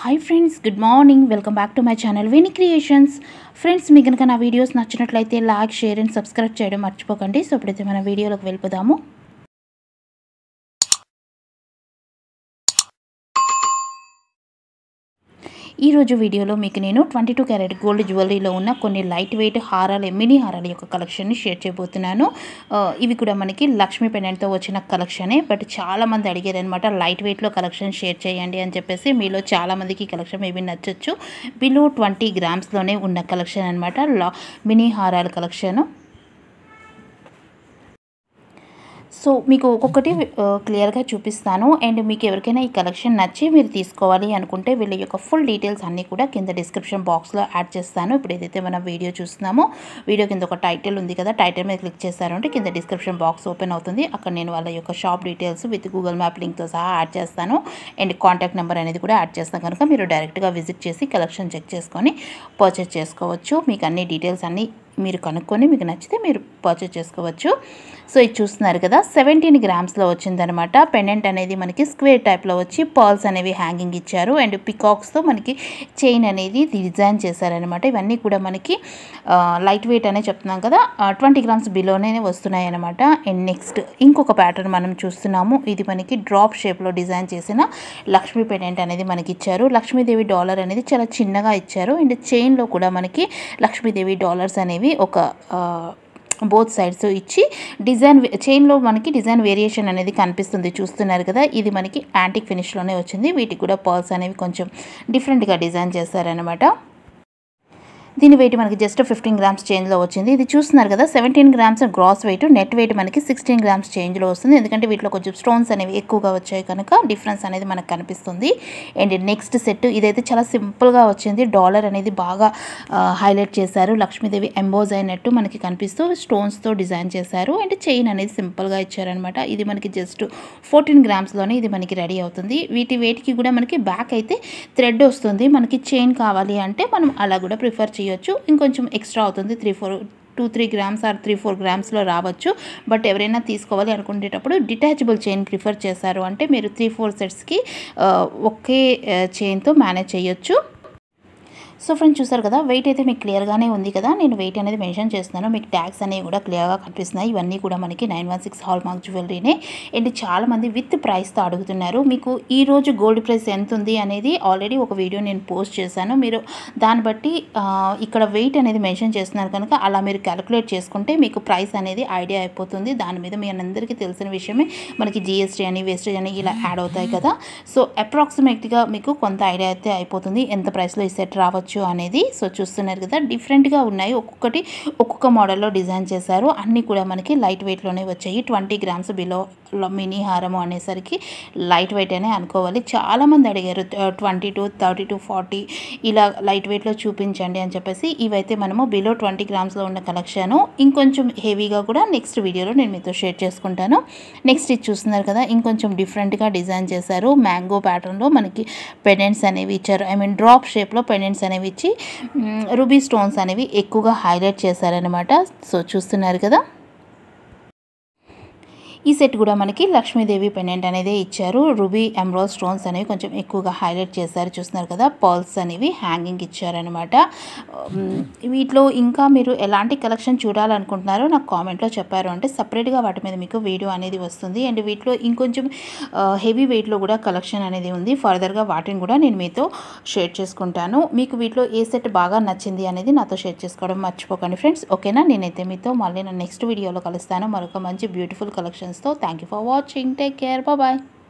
hi friends good morning welcome back to my channel Vini creations friends మీకు కనుక నా videos నచ్చినట్లయితే లైక్ షేర్ అండ్ సబ్స్క్రైబ్ చేయడం మర్చిపోకండి సో ఇప్పుడైతే మన వీడియోలోకి వెళ్ళిపోదాము ఈరోజు వీడియోలో మీకు నేను ట్వంటీ టూ క్యారెట్ గోల్డ్ జ్యువెలరీలో ఉన్న కొన్ని లైట్ వెయిట్ హారాలు మినీ హారాల యొక్క కలెక్షన్ని షేర్ చేయబోతున్నాను ఆ, ఇవి కూడా మనకి లక్ష్మీ పెండెంట్తో వచ్చిన కలెక్షనే బట్ చాలామంది అడిగారు అనమాట లైట్ వెయిట్లో కలెక్షన్ షేర్ చేయండి అని చెప్పేసి మీలో చాలామందికి కలెక్షన్ మేబీ నచ్చచ్చు బిలో ట్వంటీ గ్రామ్స్లోనే ఉన్న కలెక్షన్ అనమాట లా మినీ హారాల కలెక్షను సో మీకు ఒక్కొక్కటి ఆ, క్లియర్గా చూపిస్తాను అండ్ మీకు ఎవరికైనా ఈ కలెక్షన్ నచ్చి మీరు తీసుకోవాలి అనుకుంటే వీళ్ళ యొక్క ఫుల్ డీటెయిల్స్ అన్నీ కూడా కింద డిస్క్రిప్షన్ బాక్స్లో యాడ్ చేస్తాను ఇప్పుడు ఏదైతే మనం వీడియో చూస్తున్నామో వీడియో కింద ఒక టైటిల్ ఉంది కదా టైటిల్ మీద క్లిక్ చేశారు అంటే కింద డిస్క్రిప్షన్ బాక్స్ ఓపెన్ అవుతుంది అక్కడ నేను వాళ్ళ యొక్క shop details with Google map లింక్తో సహా యాడ్ చేస్తాను అండ్ కాంటాక్ట్ నెంబర్ అనేది కూడా యాడ్ చేస్తాను కనుక మీరు డైరెక్ట్గా విజిట్ చేసి కలెక్షన్ చెక్ చేసుకొని పర్చేస్ చేసుకోవచ్చు మీకు అన్ని డీటెయిల్స్ అన్నీ మీరు కనుక్కొని మీకు నచ్చితే మీరు పర్చేస్ చేసుకోవచ్చు సో ఇది చూస్తున్నారు కదా సెవెంటీన్ గ్రామ్స్లో వచ్చిందనమాట పెండెంట్ అనేది మనకి స్క్వేర్ టైప్లో వచ్చి పర్ల్స్ అనేవి హ్యాంగింగ్ ఇచ్చారు అండ్ పికాక్స్తో మనకి చైన్ అనేది డిజైన్ చేశారనమాట ఇవన్నీ కూడా మనకి లైట్ వెయిట్ అనే చెప్తున్నాం కదా ట్వంటీ గ్రామ్స్ బిలోనే వస్తున్నాయి అనమాట అండ్ నెక్స్ట్ ఇంకొక ప్యాటర్న్ మనం చూస్తున్నాము ఇది మనకి డ్రాప్ షేప్లో డిజైన్ చేసిన లక్ష్మీ పెండెంట్ అనేది మనకి ఇచ్చారు లక్ష్మీదేవి డాలర్ అనేది చాలా చిన్నగా ఇచ్చారు అండ్ చైన్లో కూడా మనకి లక్ష్మీదేవి డాలర్స్ అనేవి ఒక బోత్ సైడ్స్ ఇచ్చి డిజైన్ చైన్లో మనకి డిజైన్ వేరియేషన్ అనేది కనిపిస్తుంది చూస్తున్నారు కదా ఇది మనకి యాంటిక్ ఫినిష్లోనే వచ్చింది వీటికి కూడా పర్ల్స్ అనేవి కొంచెం డిఫరెంట్గా డిజైన్ చేశారనమాట దీని వెయిట్ మనకి జస్ట్ ఫిఫ్టీన్ గ్రామ్స్ చేంజ్లో వచ్చింది ఇది చూస్తున్నారు కదా seventeen grams gross weight net weight మనకి సిక్స్టీన్ గ్రామ్స్ చేంజ్లో వస్తుంది ఎందుకంటే వీటిలో కొంచెం స్టోన్స్ అనేవి ఎక్కువగా వచ్చాయి కనుక డిఫరెన్స్ అనేది మనకు కనిపిస్తుంది అండ్ నెక్స్ట్ సెట్ ఇదైతే చాలా సింపుల్గా వచ్చింది డాలర్ అనేది బాగా హైలైట్ చేశారు లక్ష్మీదేవి ఎంబోజ్ అయినట్టు మనకి కనిపిస్తూ స్టోన్స్తో డిజైన్ చేశారు అండ్ చైన్ అనేది సింపుల్గా ఇచ్చారనమాట ఇది మనకి జస్ట్ ఫోర్టీన్ గ్రామ్స్లోనే ఇది మనకి రెడీ అవుతుంది వీటి వెయిట్కి కూడా మనకి బ్యాక్ అయితే థ్రెడ్ వస్తుంది మనకి చైన్ కావాలి అంటే మనం అలా కూడా ప్రిఫర్ చేయొచ్చు ఇంకొంచెం ఎక్స్ట్రా అవుతుంది three four two three grams or three four గ్రామ్స్లో రావచ్చు బట్ ఎవరైనా తీసుకోవాలి అనుకునేటప్పుడు డిటాచబుల్ చైన్ ప్రిఫర్ చేశారు అంటే మీరు త్రీ ఫోర్ సెట్స్కి ఒకే చైన్తో మేనేజ్ చేయొచ్చు సో ఫ్రెండ్స్ చూసారు కదా వెయిట్ అయితే మీకు క్లియర్గానే ఉంది కదా నేను వెయిట్ అనేది మెన్షన్ చేస్తున్నాను మీకు ట్యాగ్స్ అనేవి కూడా క్లియర్గా కనిపిస్తున్నాయి ఇవన్నీ కూడా మనకి nine one six hallmark జ్యువెలరీనే అండ్ చాలామంది విత్ ప్రైస్తో అడుగుతున్నారు మీకు ఈ రోజు గోల్డ్ ప్రైస్ ఎంత ఉంది అనేది ఆల్రెడీ ఒక వీడియో నేను పోస్ట్ చేశాను మీరు దాన్ని బట్టి ఆ, ఇక్కడ వెయిట్ అనేది మెన్షన్ చేస్తున్నారు కనుక అలా మీరు క్యాలిక్యులేట్ చేసుకుంటే మీకు ప్రైస్ అనేది ఐడియా అయిపోతుంది దాని మీద మీ అందరికీ తెలిసిన విషయమే మనకి జిఎస్టీ అని వేస్టేజ్ అని ఇలా యాడ్ అవుతాయి కదా సో అప్రాక్సిమేట్గా మీకు కొంత ఐడియా అయితే అయిపోతుంది ఎంత ప్రైస్లో ఈ సెట్ రావచ్చు అనేది సో చూస్తున్నారు కదా డిఫరెంట్గా ఉన్నాయి ఒక్కొక్కటి ఒక్కొక్క మోడల్లో డిజైన్ చేశారు అన్నీ కూడా మనకి లైట్ వెయిట్లోనే వచ్చాయి ట్వంటీ గ్రామ్స్ బిలో మినీ హారము అనేసరికి లైట్ వెయిట్ అనే అనుకోవాలి చాలామంది అడిగారు twenty to thirty to forty ఇలా లైట్ వెయిట్లో చూపించండి అని చెప్పేసి ఇవైతే మనము బిలో ట్వంటీ గ్రామ్స్లో ఉన్న కలెక్షన్ ఇంకొంచెం హెవీగా కూడా నెక్స్ట్ వీడియోలో నేను మీతో షేర్ చేసుకుంటాను నెక్స్ట్ ఇది చూస్తున్నారు కదా ఇంకొంచెం డిఫరెంట్గా డిజైన్ చేశారు మ్యాంగో ప్యాటర్న్లో మనకి పెండెంట్స్ అనేవి ఇచ్చారు ఐ మీన్ డ్రాప్ షేప్లో పెండెంట్స్ అనేవి ఇచ్చి రూబీ స్టోన్స్ అనేవి ఎక్కువగా హైలైట్ చేశారనమాట సో చూస్తున్నారు కదా ఈ సెట్ కూడా మనకి లక్ష్మీదేవి పెండెంట్ అనేది ఇచ్చారు రూబీ ఎమ్రాల్ స్టోన్స్ అనేవి కొంచెం ఎక్కువగా హైలైట్ చేశారు చూస్తున్నారు కదా పర్ల్స్ అనేవి హ్యాంగింగ్ ఇచ్చారనమాట ఉమ్, వీటిలో ఇంకా మీరు ఎలాంటి కలెక్షన్ చూడాలనుకుంటున్నారో నాకు కామెంట్లో చెప్పారు అంటే సపరేట్గా వాటి మీద మీకు వీడియో అనేది వస్తుంది అండ్ వీటిలో ఇంకొంచెం హెవీ వెయిట్లో కూడా కలెక్షన్ అనేది ఉంది ఫర్దర్గా వాటిని కూడా నేను మీతో షేర్ చేసుకుంటాను మీకు వీటిలో ఏ సెట్ బాగా నచ్చింది అనేది నాతో షేర్ చేసుకోవడం మర్చిపోకండి ఫ్రెండ్స్ ఓకేనా నేనైతే మీతో మళ్ళీ నా నెక్స్ట్ వీడియోలో కలుస్తాను మరొక మంచి బ్యూటిఫుల్ కలెక్షన్స్తో thank you for watching take care bye